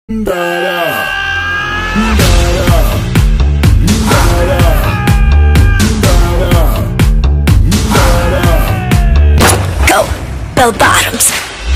Go, bell bottoms.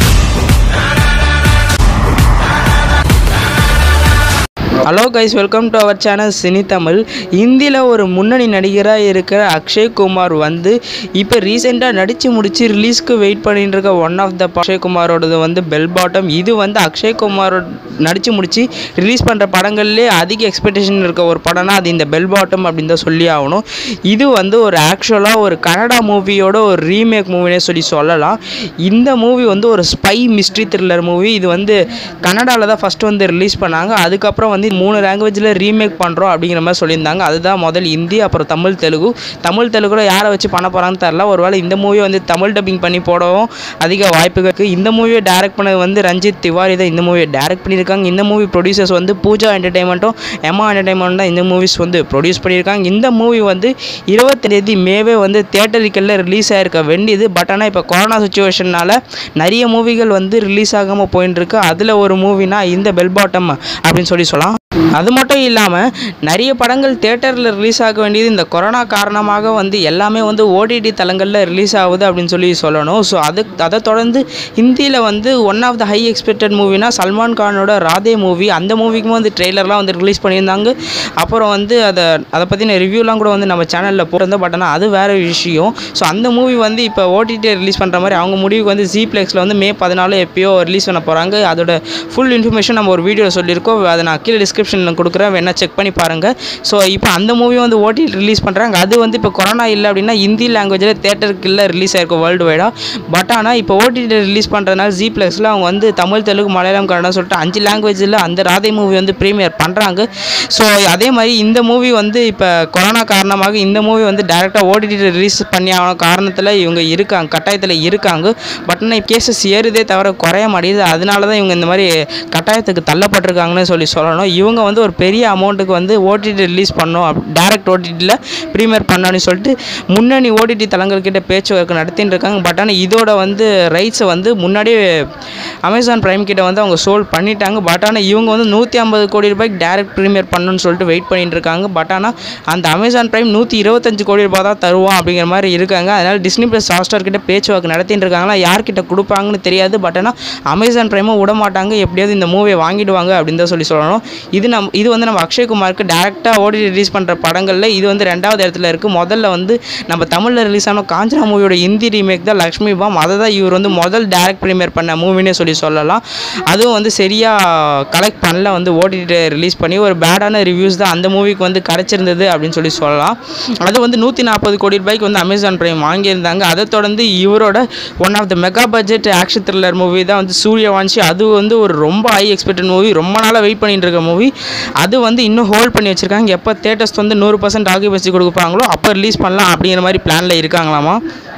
Hello guys welcome to our channel cine Tamil இந்தியில் ஒரு முன்னணி நடிகராக இருக்கிற அக்ஷய் குமார் வந்து இப்போ ரீசெண்டாக நடித்து முடித்து ரிலீஸ்க்கு வெயிட் பண்ணிட்டு இருக்க ஒன் ஆஃப் த அக்ஷய் குமாரோடது வந்து பெல் பாட்டம் இது வந்து அக்ஷய் குமார் நடித்து முடித்து ரிலீஸ் பண்ணுற படங்கள்லேயே அதிக எக்ஸ்பெக்டேஷன் இருக்க ஒரு படம்னா அது இந்த பெல் பாட்டம் அப்படின்னு தான் சொல்லி ஆகணும் இது வந்து ஒரு ஆக்சுவலாக ஒரு கன்னடா மூவியோட ஒரு ரீமேக் மூவினே சொல்லி சொல்லலாம் இந்த மூவி வந்து ஒரு ஸ்பை மிஸ்ட்ரி த்ரில்லர் மூவி இது வந்து கன்னடாவில் தான் ஃபஸ்ட்டு வந்து ரிலீஸ் பண்ணாங்க அதுக்கப்புறம் வந்து மூணு லாங்குவேஜில் ரீமேக் பண்ணுறோம் அப்படிங்கிற மாதிரி சொல்லியிருந்தாங்க அதுதான் முதல் ஹிந்தி அப்புறம் தமிழ் தெலுங்கு தமிழ் தெலுங்குல யாரை வச்சு பண்ண போகிறான்னு தெரில ஒருவேளை இந்த மூவியை வந்து தமிழ் டப்பிங் பண்ணி போடவும் அதிக வாய்ப்புகள் இருக்குது இந்த மூவியை டேரக்ட் பண்ணது வந்து ரஞ்சித் திவாரி தான் இந்த மூவியை டேரக்ட் பண்ணியிருக்காங்க இந்த மூவி ப்ரொடியூசர்ஸ் வந்து பூஜா என்டர்டைன்மெண்ட்டும் எம்மா என்டர்டைன்மெண்ட் தான் இந்த மூவிஸ் வந்து ப்ரொடியூஸ் பண்ணியிருக்காங்க இந்த மூவி வந்து இருபத்தேதி மேவே வந்து தேட்டரிக்கல்ல ரிலீஸ் ஆகிருக்க வேண்டியது பட் ஆனால் இப்போ கொரோனா சுச்சுவேஷனால் நிறைய மூவிகள் வந்து ரிலீஸ் ஆகாமல் போயின்னு இருக்கு அதில் ஒரு மூவினா இந்த பெல் பாட்டம் அப்படின்னு சொல்லி சொல்லலாம் அது மட்டும் இல்லாமல் நிறைய படங்கள் தேட்டரில் ரிலீஸ் ஆக வேண்டியது இந்த கொரோனா காரணமாக வந்து எல்லாமே வந்து ஓடிடி தளங்களில் ரிலீஸ் ஆகுது அப்படின்னு சொல்லி சொல்லணும் ஸோ அது அதை தொடர்ந்து ஹிந்தியில் வந்து one of the high expected மூவினா சல்மான் கானோட ராதே மூவி அந்த மூவிக்கும் வந்து ட்ரெய்லர்லாம் வந்து ரிலீஸ் பண்ணியிருந்தாங்க அப்புறம் வந்து அதை அதை பற்றின ரிவ்யூலாம் கூட வந்து நம்ம சேனலில் போட்டிருந்தோம் பட் ஆனால் அது வேறு விஷயம் ஸோ அந்த மூவி வந்து இப்போ ஓடிடி ரிலீஸ் பண்ணுற மாதிரி அவங்க முடிவுக்கு வந்து ஜி பிளெக்ஸில் வந்து மே பதினாலு எப்பயோ ரிலீஸ் பண்ண போகிறாங்க அதோட ஃபுல் இன்ஃபர்மேஷன் நம்ம ஒரு வீடியோ சொல்லியிருக்கோம் அதை நான் கீழே டிஸ்கிரிப்ஷனில் கொடுக்குறேன் வேணால் செக் பண்ணி பாருங்கள் ஸோ இப்போ அந்த மூவி வந்து ஓடிடி ரிலீஸ் பண்ணுறாங்க அது வந்து இப்போ கொரோனா இல்லை அப்படின்னா ஹிந்தி லாங்குவேஜில் தேட்டருக்கு இல்லை ரிலீஸ் ஆயிருக்கும் வேர்ல்டு வைடாக பட் ஆனால் இப்போ ஓடிடி ரிலீஸ் பண்ணுறதுனால ஜி ப்ளஸில் அவங்க வந்து தமிழ் தெலுங்கு மலையாளம் கன்னடம் சொல்லிட்டு அஞ்சு லாங்குவேஜில் அந்த ராதை மூவி வந்து ப்ரீமியர் பண்ணுறாங்க ஸோ அதே மாதிரி இந்த மூவி வந்து இப்போ கொரோனா காரணமாக இந்த மூவி வந்து டேரெக்டாக ஓடிடி ரிலீஸ் பண்ணி ஆன காரணத்தில் இவங்க இருக்காங்க கட்டாயத்தில் இருக்காங்க பட் ஆனால் கேசஸ் ஏறுதே தவிர குறைய மாட்டேங்குது அதனால தான் இவங்க இந்த மாதிரி கட்டாயத்துக்கு தள்ளப்பட்டிருக்காங்கன்னு சொல்லி சொல்லணும் இவங்க வந்து ஒரு பெரிய அமௌண்ட்டுக்கு வந்து ஓடிடி ரிலீஸ் பண்ணோம் டேரக்ட் ஓடிடியில் ப்ரீமியர் பண்ணோன்னு சொல்லிட்டு முன்னணி ஓடிடி தளங்கள்கிட்ட பேச்சுவார்த்தை நடத்தின்னு இருக்காங்க பட் ஆனால் இதோட வந்து ரைட்ஸை வந்து முன்னாடியே அமேசான் பிரைம் கிட்ட வந்து அவங்க சோல்ட் பண்ணிட்டாங்க பட் ஆனால் இவங்க வந்து நூற்றி ஐம்பது கோடி ரூபாய்க்கு டேரக்ட் ப்ரீமியர் பண்ணணும்னு சொல்லிட்டு வெயிட் பண்ணிட்டு இருக்காங்க பட் ஆனால் அந்த அமேசான் பிரைம் நூற்றி இருபத்தஞ்சு கோடி ரூபாய் தான் தருவோம் அப்படிங்கிற மாதிரி இருக்காங்க அதனால் டிஸ்னி ப்ளஸ் ஹாட்ஸ்டார் கிட்ட பேச்சுவார்த்தை நடத்திட்டு இருக்காங்களா யார்கிட்ட கொடுப்பாங்கன்னு தெரியாது பட் ஆனால் அமேசான் பிரைமும் விட மாட்டாங்க எப்படியாவது இந்த மூவியை வாங்கிடுவாங்க அப்படின்னு தான் சொல்லி சொல்லணும் இது நம் இது வந்து நம்ம அக்ஷய்குமாருக்கு டேரெக்டாக ஓடிடி ரிலீஸ் பண்ணுற படங்களில் இது வந்து ரெண்டாவது இடத்துல இருக்குது முதல்ல வந்து நம்ம தமிழில் ரிலீஸ் ஆன காஞ்சனா மூவியோட ஹிந்தி ரீமேக் தான் லக்ஷ்மி பாம் அதை தான் இவர் வந்து முதல் டேரக்ட் ப்ரீமியர் பண்ண மூவினே சொல்லி சொல்லலாம் அதுவும் வந்து சரியாக கலெக்ட் பண்ணல வந்து ஓடிடி ரிலீஸ் பண்ணி ஒரு பேடான ரிவ்யூஸ் தான் அந்த மூவிக்கு வந்து கிடச்சிருந்தது அப்படின்னு சொல்லி சொல்லலாம் அது வந்து நூற்றி நாற்பது கோடி ரூபாய்க்கு வந்து அமேசான் பிரைம் வாங்கியிருந்தாங்க அதை தொடர்ந்து இவரோட one of the mega budget action thriller movie தான் வந்து சூரியவான்ஷி அது வந்து ஒரு ரொம்ப ஹை எக்ஸ்பெக்டட் மூவி ரொம்ப நாளாக வெயிட் பண்ணிட்டு இருக்க மூவி அது வந்து இன்னும் ஹோல்ட் பண்ணி வச்சுருக்காங்க எப்போ தேட்டர்ஸ் வந்து நூறு பர்சன்ட் ஆக்குபென்சி கொடுப்பாங்களோ அப்போ ரிலீஸ் பண்ணலாம் அப்படிங்கிற மாதிரி பிளானில் இருக்காங்களாமா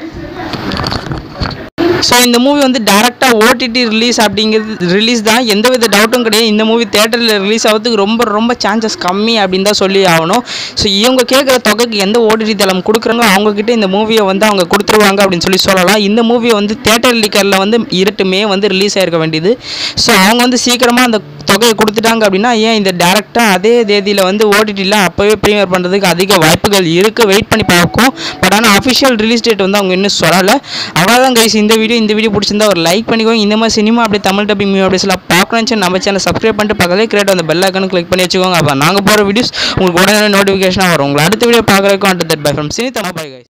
ஸோ இந்த மூவி வந்து டேரெக்டாக ஓடிடி ரிலீஸ் அப்படிங்கிறது ரிலீஸ் தான் எந்த வித டவுட்டும் கிடையாது இந்த மூவி தேட்டரில் ரிலீஸ் ஆகிறதுக்கு ரொம்ப ரொம்ப சான்சஸ் கம்மி அப்படின்னு தான் சொல்லி ஆகணும் ஸோ இவங்க கேட்குற தொகைக்கு எந்த ஓடிடி தளம் கொடுக்குறாங்க அவங்கக்கிட்ட இந்த மூவியை வந்து அவங்க கொடுத்துருவாங்க அப்படின்னு சொல்லி சொல்லலாம் இந்த மூவியை வந்து தேட்டர் லிக்கரில் வந்து இருட்டுமே வந்து ரிலீஸ் ஆயிருக்க வேண்டியது ஸோ அவங்க வந்து சீக்கிரமாக அந்த தொகையை கொடுத்துட்டாங்க அப்படின்னா ஏன் இந்த டேரெக்டாக அதே தேதியில் வந்து ஓடிடியில் அப்போவே ப்ரீமியர் பண்ணுறதுக்கு அதிக வாய்ப்புகள் இருக்குது வெயிட் பண்ணி பார்க்கும் பட் ஆனால் அஃபிஷியல் ரிலீஸ் டேட் வந்து அவங்க இன்னும் சொல்லலை அவ்வளோதான் கைஸ் இந்த வீடியோ இந்த வீடியோ பிடிச்சிருந்தா ஒரு லைக் பண்ணிக்கோங்க இந்த மாதிரி சினிமா அப்படி தமிழ் டப்பிங் மூவி அப்படிலாம் பார்க்கணும்னு நம்ம சேனல் சப்ஸ்கிரைப் பண்ணிட்டு பக்கத்துலேயே கிரியேட் அந்த பெல் ஐக்கனும் கிளிக் பண்ணி வச்சுக்கோங்க அப்போ நாங்கள் போகிற வீடியோஸ் உங்களுக்கு உடனே நோட்டிஃபிகேஷனாக வரும் உங்களை அடுத்த வீடியோ பார்க்குறதுக்கு want that bye from cine Tamil bye guys